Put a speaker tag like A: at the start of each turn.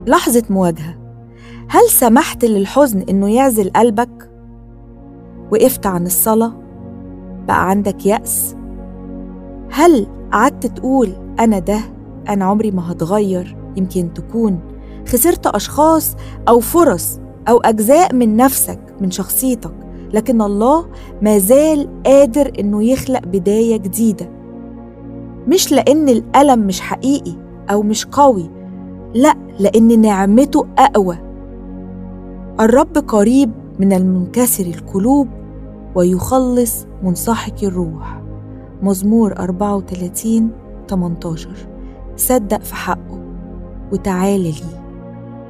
A: لحظة مواجهة هل سمحت للحزن إنه يعزل قلبك؟ وقفت عن الصلاة؟ بقى عندك يأس؟ هل قعدت تقول أنا ده أنا عمري ما هتغير يمكن تكون خسرت أشخاص أو فرص أو أجزاء من نفسك من شخصيتك لكن الله ما زال قادر إنه يخلق بداية جديدة مش لأن الألم مش حقيقي أو مش قوي لأ لأن نعمته أقوى الرب قريب من المنكسر القلوب ويخلص منسحق الروح مزمور 34 18 صدق في حقه وتعالى ليه